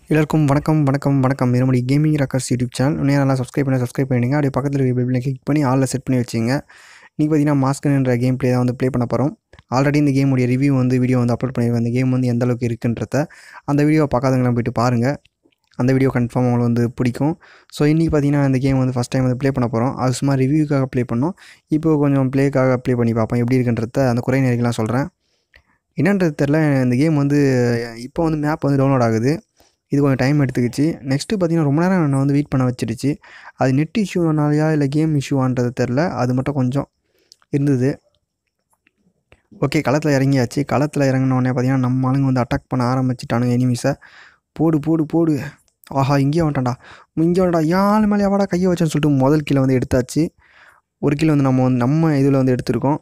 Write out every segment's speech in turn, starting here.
எல்லாருக்கும் வணக்கம் வணக்கம் வணக்கம் இது நம்முடைய கேமிங் ரக்கர்ஸ் யூடியூப் சேனல் இன்னும் நல்லா சப்ஸ்கிரைப் பண்ணி சப்ஸ்கிரைப் பண்ணிடுங்க அப்படியே பக்கத்தில் இருக்க பெல்லில் கிளிக் பண்ணி ஆளில் செட் பண்ணி வச்சுங்க இன்றைக்கி பார்த்தீங்கன்னா மாஸ்கன்ன்ற கேம் ப்ளே தான் வந்து ப்ளே பண்ண போகிறோம் ஆல்ரெடி இந்த கேமுடைய ரிவ்யூ வந்து வீடியோ வந்து அப்லோட் பண்ணியிருக்கேன் அந்த கேம் வந்து எந்த அளவுக்கு இருக்குன்றத அந்த வீடியோவை பார்க்காதவங்களாம் போயிட்டு பாருங்கள் அந்த வீடியோ கன்ஃபார்ம் உங்களுக்கு வந்து பிடிக்கும் ஸோ இன்றைக்கி பார்த்தீங்கன்னா இந்த கேம் வந்து ஃபஸ்ட் டைம் வந்து ப்ளே பண்ண போகிறோம் அது சும்மா ரிவ்யூக்காக ப்ளே பண்ணோம் இப்போ கொஞ்சம் ப்ளேக்காக ப்ளே பண்ணி பார்ப்போம் எப்படி இருக்குன்றத அந்த குறை நேரிலாம் சொல்கிறேன் என்னன்றது தெரில இந்த கேம் வந்து இப்போ வந்து மேப் வந்து டவுன்லோட் ஆகுது இது கொஞ்சம் டைம் எடுத்துக்கிச்சு நெக்ஸ்ட்டு பார்த்தீங்கன்னா ரொம்ப நேரம் என்னை வந்து வெயிட் பண்ண வச்சிடுச்சு அது நெட் இஷ்யூனாலையா இல்லை கேம் இஷ்யூவான்றது தெரில அது மட்டும் கொஞ்சம் இருந்தது ஓகே களத்தில் இறங்கியாச்சு களத்தில் இறங்கினோடனே பார்த்தீங்கன்னா நம்ம ஆளுங்க வந்து அட்டாக் பண்ண ஆரம்பிச்சிட்டானுங்க எனிமிஸை போடு போடு போடு ஆஹா இங்கேயே வந்துட்டான்டா இங்கே வந்துட்டா யாழ் மேலே எவாடா கையை வச்சேன்னு சொல்லிட்டு முதல் கீழே வந்து எடுத்தாச்சு ஒரு கீழே வந்து நம்ம வந்து நம்ம இதில் வந்து எடுத்திருக்கோம்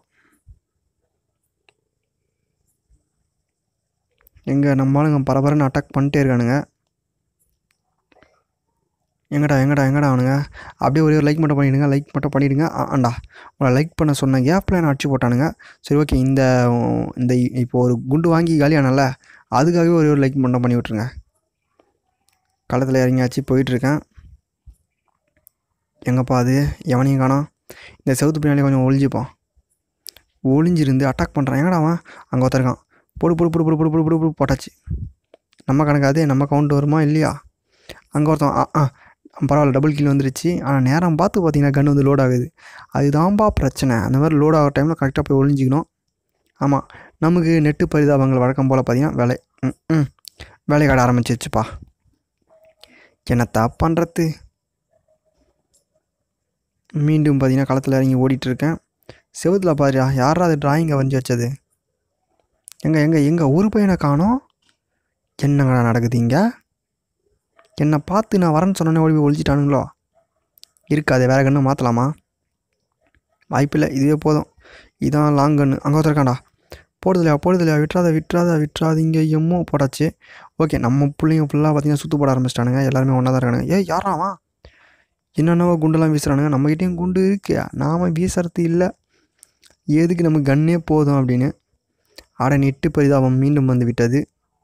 எங்கே நம்ம ஆளுங்க பரபரன்னு அட்டாக் பண்ணிட்டே இருக்கானுங்க எங்கடா எங்கடா எங்கடா அவனுங்க அப்படியே ஒரே ஒரு லைக் மட்டும் பண்ணிவிடுங்க லைக் மட்டும் பண்ணிவிடுங்க ஆண்டா உங்களை லைக் பண்ண சொன்ன கேப்பில் என்ன அடிச்சு போட்டானுங்க சரி ஓகே இந்த இந்த இப்போ ஒரு குண்டு வாங்கி காலியானல அதுக்காகவே ஒரே ஒரு லைக் மட்டும் பண்ணி விட்ருங்க களத்தில் இறங்கியாச்சு போயிட்டுருக்கேன் எங்கப்பா அது எவனையும் காணோம் இந்த செவுத்து பின்னாலே கொஞ்சம் ஒளிஞ்சுப்பான் ஒளிஞ்சிருந்து அட்டாக் பண்ணுறான் எங்கடா அவன் அங்கே ஒருத்தருக்கான் போடு போடு போடு போடு போடு போடு போடு போடு போட்டாச்சு நம்ம கணக்கு அதே நம்ம கவுண்ட் வருமா இல்லையா அங்கே ஒருத்தன் ஆ ஆ பரவாயில்ல டபுள் கில் வந்துருச்சு ஆனால் நேரம் பார்த்து பார்த்தீங்கன்னா கன் வந்து லோட் ஆகுது அதுதான்ப்பா பிரச்சனை அந்த மாதிரி லோட் ஆகிற டைமில் கரெக்டாக போய் ஒளிஞ்சிக்கணும் ஆமாம் நமக்கு நெட்டு பரிதாபங்கள் வழக்கம் போல் பார்த்தீங்கன்னா வேலை ம் ம் வேலை காட ஆரம்பிச்சிருச்சுப்பா என்னத்தா பண்ணுறது மீண்டும் பார்த்தீங்கன்னா களத்தில் இறங்கி ஓடிட்டுருக்கேன் செவுத்தில் பாருயா யாரா அது டிராயிங்கை வரைஞ்சி வச்சது எங்கே எங்கே எங்கே ஒரு பையனை காணோம் என்னங்கடா நடக்குது இங்கே என்னை பார்த்து நான் வரேன்னு சொன்னோன்னே ஓடி போய் ஒழிச்சிட்டானுங்களோ இருக்காது வேறு கன்று மாற்றலாமா வாய்ப்பில்லை இதுவே போதும் இதான் லாங் கன்று அங்கே ஒருத்தருக்காண்டா போடுதலையா போடுதலையா விட்டுறாத விட்டுறாத விட்டுறாதீங்க எம்மோ போட்டாச்சு ஓகே நம்ம பிள்ளைங்க ஃபுல்லாக பார்த்தீங்கன்னா சுற்று போட ஆரம்பிச்சிட்டானுங்க எல்லாருமே ஒன்றா தான் இருக்கானுங்க ஏய் யாராவா என்னென்னவோ குண்டெல்லாம் வீசுகிறானுங்க நம்மக்கிட்டேயும் குண்டு இருக்கு நாம் வீசுறது இல்லை எதுக்கு நம்ம கன்னே போதும் அப்படின்னு ஆட நெட்டு பரிதாபம் மீண்டும் வந்து விட்டது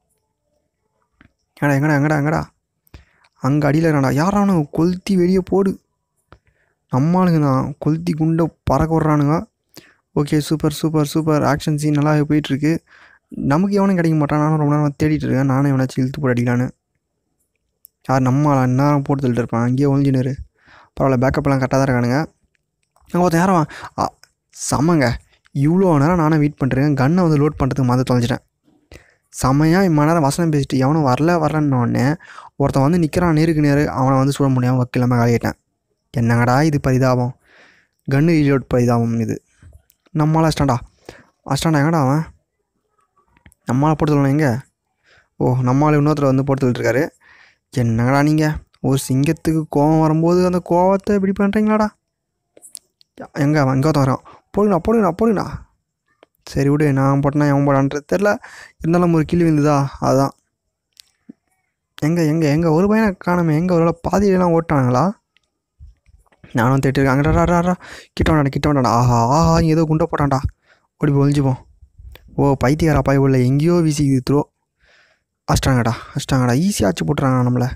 ஏடா எங்கடா எங்கடா எங்கடா அங்கே அடியில் இருக்காண்டா யாரானு கொளுத்தி வெளியே போடு நம்மளுங்க தான் கொளுத்தி குண்டை பறக்க விட்றானுங்க okay super super super action scene நல்லா போயிட்டுருக்கு நமக்கு எவனும் கிடைக்க மாட்டான் நானும் ரொம்ப நேரம் தேடிட்டு இருக்கேன் நானும் எவனாச்சும் இழுத்து போட்டு அடிக்கலான்னு யார் நம்ம ஆளா நேரம் போட்டு தள்ளிட்டு இருப்பான் அங்கேயே ஒழிஞ்சினரு பரவாயில்ல பேக்கப்லாம் கரெக்டாக தான் இருக்கானுங்க அங்கே ஒருத்தன் யாரவன் ஆ செம்மங்க இவ்வளோ நேரம் நானும் வெயிட் பண்ணிருக்கேன் கன்னை வந்து லோட் பண்ணுறதுக்கு மாதிரி தொலைஞ்சிட்டேன் செம்மையாக இம்ம நேரம் வசனம் பேசிட்டு எவனும் வரல வரலன்னொடனே ஒருத்தன் வந்து நிற்கிறான் நேருக்கு நேரு அவனை வந்து சுட முடியாமல் வக்கில்லாமல் காலிட்டேன் என்னங்கடா இது பரிதாபம் கன்று ரீலோட் பரிதாபம் இது நம்மளால் அஸ்டாண்டா அஸ்டாண்டா எங்கடா அவன் நம்மளால் போட்டு சொல்லணும் எங்கே ஓ நம்மளால் இன்னொருத்தர் வந்து போட்டு சொல்லிட்டுருக்காரு என்னங்கடா நீங்கள் ஒரு சிங்கத்துக்கு கோவம் வரும்போது அந்த கோவத்தை இப்படி பண்ணுறீங்களாடா எங்கே அவன் எங்கே வரான் போடுங்கண்ணா போடுங்கண்ணா போடுங்கண்ணா சரி விடு நான் போட்டேன்னா எவன் போடான்றது தெரில இருந்தாலும் ஒரு கிளி விழுந்துதா அதுதான் எங்கே எங்கே எங்கே ஒரு பையனை காணாமே எங்கே ஒரு பாதியிலலாம் ஓட்டானுங்களா நானும் தேட்டிருக்கேன் அங்கடா கிட்ட வேண்டாடா கிட்ட வேண்டாடா ஆஹா ஆஹா இங்கே ஏதோ குண்டை போட்டான்டா ஓடி போய் ஒழிஞ்சுப்போம் ஓ பைத்தியாரா பாய் உள்ள எங்கேயோ வீசிக்குது த்ரோ அஷ்டாங்கடா அஷ்டாங்கடா ஈஸியாக ஆச்சு போட்டுறாங்க நம்மளை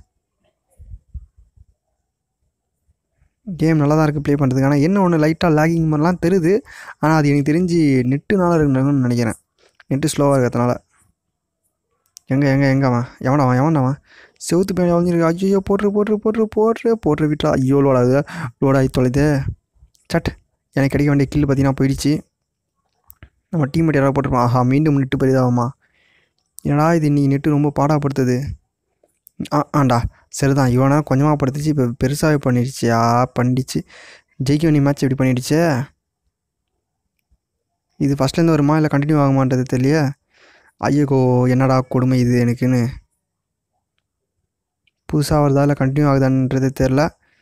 கேம் நல்லா தான் இருக்குது ப்ளே பண்ணுறதுக்கு ஆனால் என்ன ஒன்று லைட்டாக லேகிங் மாதிரிலாம் தெரியுது ஆனால் அது எனக்கு தெரிஞ்சு நெட்டுனால இருக்குன்னு நினைக்கிறேன் நெட்டு ஸ்லோவாக இருக்கிறதுனால எங்கே எங்கே எங்கே அவன் எவன் அவன் எவன் அவன் செவுத்து பேன் வளைஞ்சிருக்கு ஐயோ போட்டுரு போட்டுரு போட்டுரு போட்டுரு போட்டுரு விட்டா ஐயோ லோட் ஆகுது லோட் ஆகி தொலைது சட் எனக்கு கிடைக்க வேண்டிய கில் பார்த்தீங்கன்னா போயிடுச்சு நம்ம டீம் யாராவது போட்டிருப்போம் ஆஹா மீண்டும் நெட்டு பெரிதாகுமா என்னடா இது இன்றைக்கி நெட்டு ரொம்ப பாடாப்படுத்துது ஆ ஆண்டா சரிதான் இவனா கொஞ்சமாக படுத்துச்சு இப்போ பெருசாகவே பண்ணிடுச்சியா பண்ணிடுச்சு ஜெயிக்க வேண்டிய மேட்ச் எப்படி பண்ணிடுச்சே இது ஃபஸ்ட்லேருந்து வருமா இல்லை கண்டினியூ ஆகுமான்றது தெரியல ஐயோ என்னடா கொடுமை இது எனக்குன்னு புதுசாக வருதா இல்லை கண்டினியூ ஆகுதான்றது தெரில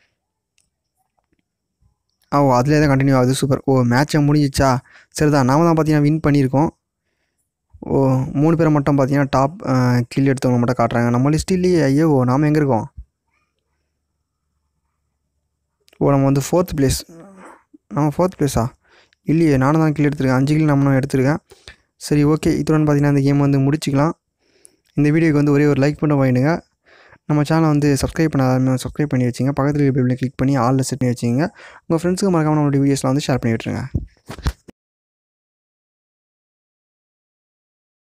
ஓ அதிலே தான் கண்டினியூ ஆகுது சூப்பர் ஓ மேட்சை முடிஞ்சிச்சா சரிதான் நாம தான் பார்த்தீங்கன்னா வின் பண்ணியிருக்கோம் ஓ மூணு பேரை மட்டும் பார்த்தீங்கன்னா டாப் கில் எடுத்தவங்க மட்டும் காட்டுறாங்க நம்ம லிஸ்ட் இல்லையே ஐயோ நாம் எங்கே இருக்கோம் ஓ நம்ம வந்து ஃபோர்த் பிளேஸ் நம்ம ஃபோர்த் பிளேஸா இல்லையே நானும் தான் கில் எடுத்திருக்கேன் அஞ்சு கில் நம்ம எடுத்திருக்கேன் சரி ஓகே இத்துடன் பார்த்தீங்கன்னா இந்த கேம் வந்து முடிச்சிக்கலாம் இந்த வீடியோக்கு வந்து ஒரே ஒரு லைக் பண்ண பண்ணிடுங்க நம்ம சேனலை வந்து சப்ஸ்கிரைப் பண்ணாத சப்ஸ்கிரைப் பண்ணி வச்சுங்க பக்கத்தில் பெல்லை கிளிக் பண்ணி ஆலில் செட் பண்ணி வச்சுங்க உங்கள் ஃப்ரெண்ட்ஸுக்கு மறக்காமல் நம்மளுடைய வீடியோஸ்லாம் வந்து ஷேர் பண்ணி விட்ருங்க